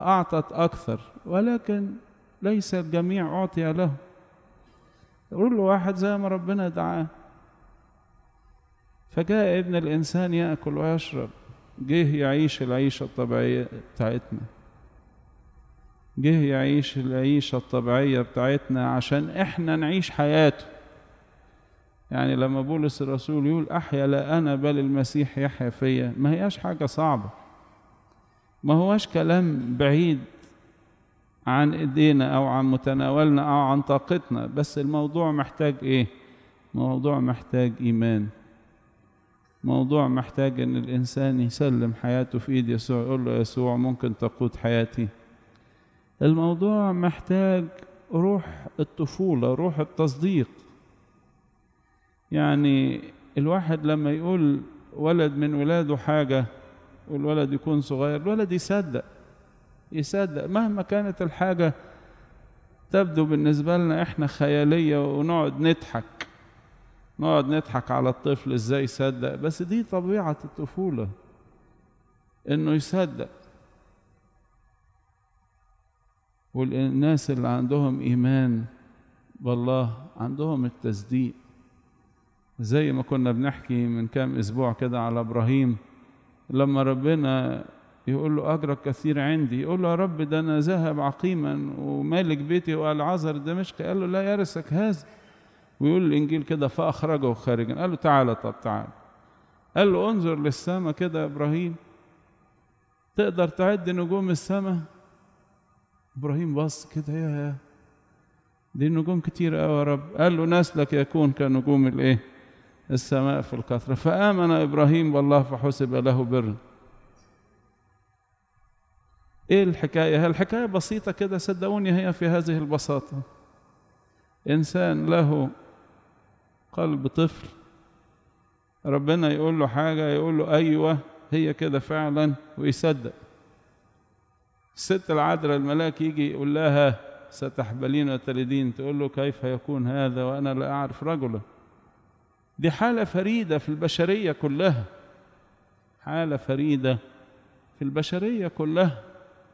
أعطت أكثر ولكن ليس الجميع أعطي له يقول له واحد زي ما ربنا دعاه فجاء ابن الإنسان يأكل ويشرب جه يعيش العيشة الطبيعية بتاعتنا جه يعيش العيشة الطبيعية بتاعتنا عشان احنا نعيش حياته يعني لما بولس الرسول يقول أحيا لا أنا بل المسيح يحيا فيا ما هياش حاجة صعبة ما هواش كلام بعيد عن ايدينا او عن متناولنا او عن طاقتنا بس الموضوع محتاج ايه موضوع محتاج ايمان موضوع محتاج ان الانسان يسلم حياته في ايد يسوع يقول له يسوع ممكن تقود حياتي الموضوع محتاج روح الطفوله روح التصديق يعني الواحد لما يقول ولد من ولاده حاجه والولد يكون صغير الولد يصدق يصدق مهما كانت الحاجة تبدو بالنسبة لنا احنا خيالية ونقعد نضحك نقعد نضحك على الطفل ازاي يصدق بس دي طبيعة الطفولة انه يصدق والناس اللي عندهم ايمان بالله عندهم التصديق زي ما كنا بنحكي من كام اسبوع كده على ابراهيم لما ربنا يقول له أجرك كثير عندي يقول له يا رب ده أنا ذهب عقيما ومالك بيتي والعذر دمشق قال له لا يرثك هذا ويقول الإنجيل كده فأخرجه خارجا قال له تعالى طب تعالى قال له انظر للسماء كده يا إبراهيم تقدر تعد نجوم السماء إبراهيم بص كده يا دي النجوم كتير قوي يا رب قال له نسلك يكون كنجوم الايه السماء في الكثرة فآمن إبراهيم بالله فحسب له بر إيه الحكاية؟ هي الحكاية بسيطة كده صدقوني هي في هذه البساطة إنسان له قلب طفل ربنا يقول له حاجة يقول له أيوة هي كده فعلا ويصدق الست العذراء الملاك يجي يقول لها ستحبلين وتلدين تقول له كيف يكون هذا وأنا لا أعرف رجلا دي حالة فريدة في البشرية كلها حالة فريدة في البشرية كلها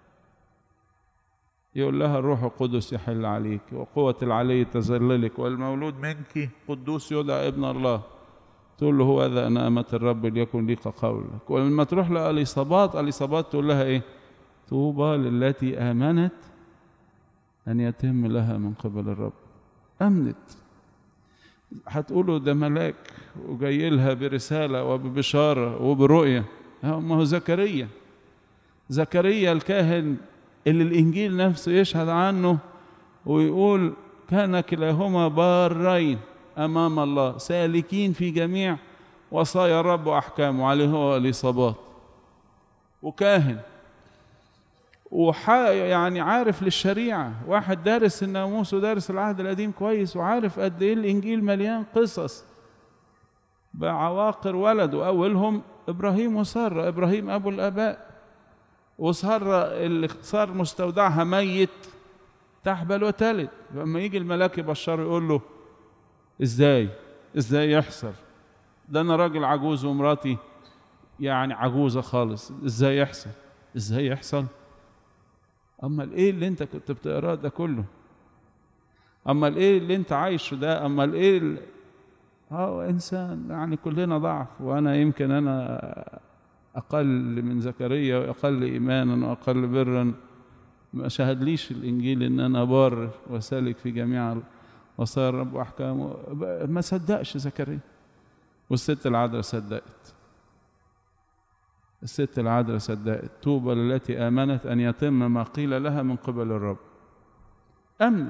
يقول لها الروح القدس يحل عليك وقوة العلي تذللك والمولود منك قدوس يدعى ابن الله تقول له هو هذا أنا أمة الرب ليكن ليك قولك ولما تروح لأليصابات أليصابات تقول لها إيه طوبى للتي آمنت أن يتم لها من قبل الرب أمنت هتقولوا ده ملاك وجاي لها برسالة وببشارة وبرؤية ما هو زكريا زكريا الكاهن اللي الإنجيل نفسه يشهد عنه ويقول كان كلاهما بارين أمام الله سالكين في جميع وصايا الرب وأحكامه عليه هو الإصابات وكاهن وح يعني عارف للشريعة واحد دارس الناموس ودارس العهد القديم كويس وعارف قد إيه الإنجيل مليان قصص بعواقر ولده أولهم إبراهيم وسارة إبراهيم أبو الآباء وسارة اللي صار مستودعها ميت تحبل وتلد لما يجي الملاك يبشره يقول له ازاي ازاي يحصل ده انا راجل عجوز ومراتي يعني عجوزة خالص ازاي يحصل ازاي يحصل اما الايه اللي انت كنت بتقراه ده كله اما الايه اللي انت عايشه ده اما الايه اللي... هو انسان يعني كلنا ضعف وانا يمكن انا اقل من زكريا واقل ايمانا واقل برا ما شهدليش الانجيل ان انا بار وسالك في جميع وصار رب احكامه ما صدقش زكريا والست العذراء صدقت الست العذراء صدقت طوبى للتي امنت ان يتم ما قيل لها من قبل الرب امنت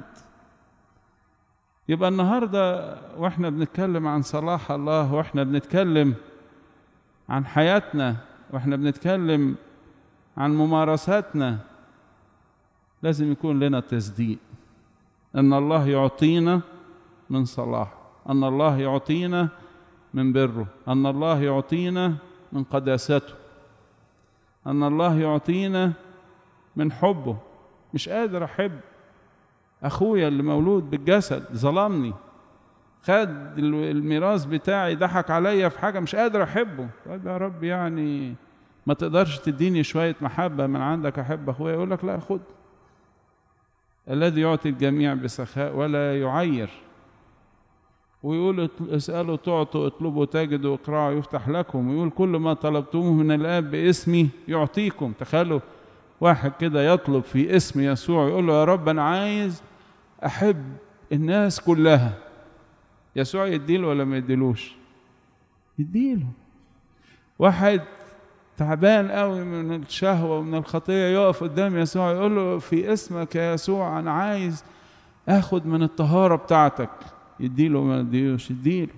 يبقى النهارده واحنا بنتكلم عن صلاح الله واحنا بنتكلم عن حياتنا واحنا بنتكلم عن ممارساتنا لازم يكون لنا تصديق ان الله يعطينا من صلاح ان الله يعطينا من بره ان الله يعطينا من قداسته ان الله يعطينا من حبه مش قادر احب اخويا اللي مولود بالجسد ظلمني خد الميراث بتاعي ضحك عليا في حاجه مش قادر احبه طيب يا رب يعني ما تقدرش تديني شوية محبة من عندك أحب أخويا يقول لك لا خد الذي يعطي الجميع بسخاء ولا يعير ويقول اسألوا تعطوا اطلبوا تجدوا اقرعوا يفتح لكم ويقول كل ما طلبتموه من الآب باسمي يعطيكم تخيلوا واحد كده يطلب في اسم يسوع يقول له يا رب أنا عايز أحب الناس كلها يسوع يديله ولا ما يديلوش يديله واحد تعبان قوي من الشهوة ومن الخطية يقف قدام يسوع يقول له في اسمك يا يسوع أنا عايز آخد من الطهارة بتاعتك يديله ما يديلوش يديله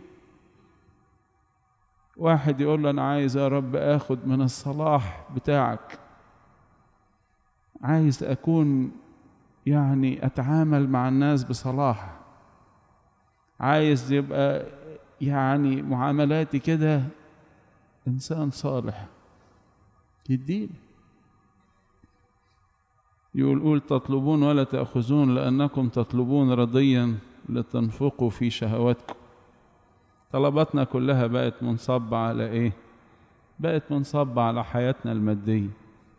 واحد يقول له أنا عايز يا رب آخد من الصلاح بتاعك عايز أكون يعني أتعامل مع الناس بصلاح عايز يبقى يعني معاملاتي كده إنسان صالح يديله يقول قول تطلبون ولا تأخذون لأنكم تطلبون رضيا لتنفقوا في شهواتكم طلباتنا كلها بقت منصبة على إيه؟ بقت منصبة على حياتنا المادية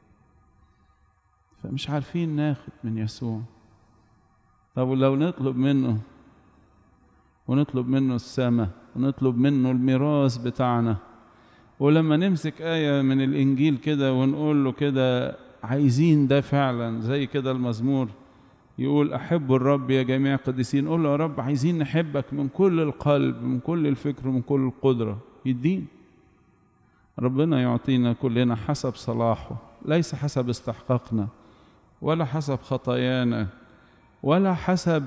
فمش عارفين ناخد من يسوع طب ولو نطلب منه ونطلب منه السماء ونطلب منه الميراث بتاعنا ولما نمسك آية من الإنجيل كده ونقول له كده عايزين ده فعلا زي كده المزمور يقول أحب الرب يا جميع القديسين قول له يا رب عايزين نحبك من كل القلب من كل الفكر من كل القدرة يدين ربنا يعطينا كلنا حسب صلاحه ليس حسب استحقاقنا ولا حسب خطايانا ولا حسب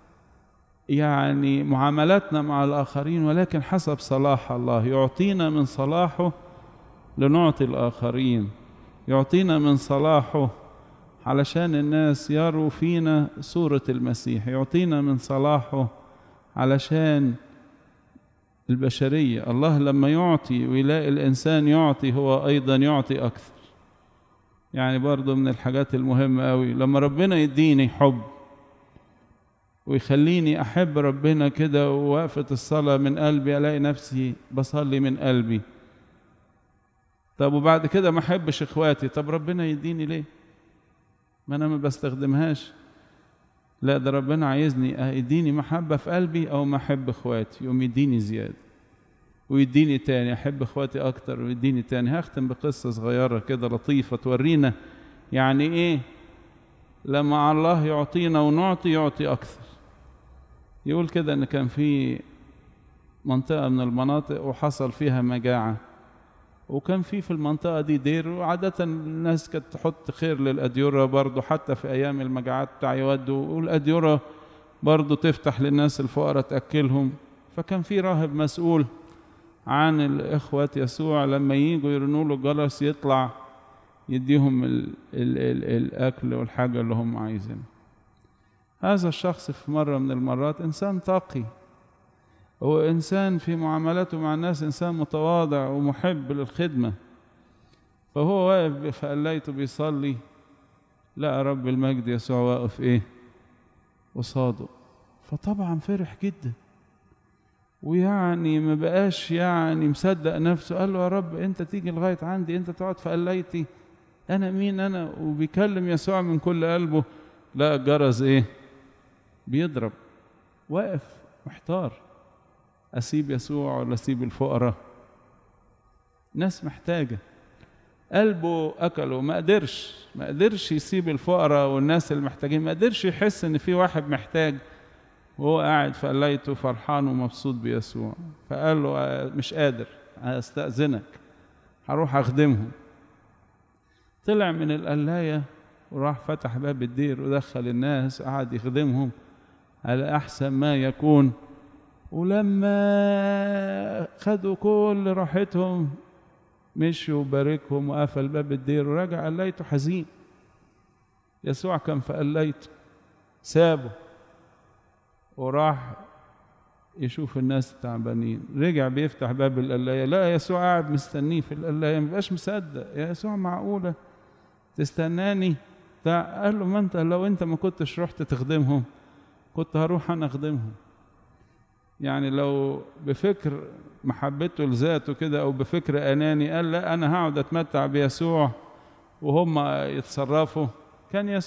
يعني معاملاتنا مع الآخرين ولكن حسب صلاح الله يعطينا من صلاحه لنعطي الآخرين يعطينا من صلاحه علشان الناس يروا فينا صورة المسيح يعطينا من صلاحه علشان البشرية الله لما يعطي ويلاقي الإنسان يعطي هو أيضا يعطي أكثر يعني برضو من الحاجات المهمة أوي لما ربنا يديني حب ويخليني أحب ربنا كده ووقفة الصلاة من قلبي ألاقي نفسي بصلي من قلبي طب وبعد كده ما أحبش إخواتي طب ربنا يديني ليه ما أنا ما بستخدمهاش لا ده ربنا عايزني يديني محبة في قلبي أو ما أحب إخواتي يقوم يديني زيادة ويديني تاني أحب إخواتي أكتر ويديني تاني هختم بقصة صغيرة كده لطيفة تورينا يعني إيه لما الله يعطينا ونعطي يعطي أكثر يقول كده إن كان في منطقة من المناطق وحصل فيها مجاعة وكان في في المنطقة دي دير وعادة الناس كانت تحط خير للأديرة برضو حتى في أيام المجاعات بتاع يودوا والأديرة برضو تفتح للناس الفقراء تأكلهم فكان في راهب مسؤول عن الإخوة يسوع لما ييجوا يرنوا له جرس يطلع يديهم ال ال ال الأكل والحاجة اللي هم عايزينها هذا الشخص في مرة من المرات إنسان تقي هو إنسان في معاملاته مع الناس إنسان متواضع ومحب للخدمة فهو واقف فقليته بيصلي لقى رب المجد يسوع واقف إيه قصاده فطبعا فرح جدا ويعني ما بقاش يعني مصدق نفسه قال له يا رب انت تيجي لغايه عندي انت تقعد في قليتي انا مين انا وبيكلم يسوع من كل قلبه لا الجرس ايه بيضرب واقف محتار اسيب يسوع ولا اسيب الفقراء ناس محتاجه قلبه اكله ما قدرش ما قدرش يسيب الفقراء والناس المحتاجين ما قدرش يحس ان في واحد محتاج وهو قاعد في قلايته فرحان ومبسوط بيسوع فقال له مش قادر استأذنك هروح أخدمهم طلع من القلاية وراح فتح باب الدير ودخل الناس قعد يخدمهم على أحسن ما يكون ولما خدوا كل راحتهم مشي وباركهم وقفل باب الدير ورجع قلايته حزين يسوع كان في قلايته سابه وراح يشوف الناس التعبانين رجع بيفتح باب القلاية لا يسوع قاعد مستنيه في القلاية مبقاش مصدق يا يسوع معقولة تستناني قال له ما انت لو انت ما كنتش رحت تخدمهم كنت هروح انا اخدمهم يعني لو بفكر محبته لذاته كده او بفكر اناني قال لا انا هقعد اتمتع بيسوع وهم يتصرفوا كان يسوع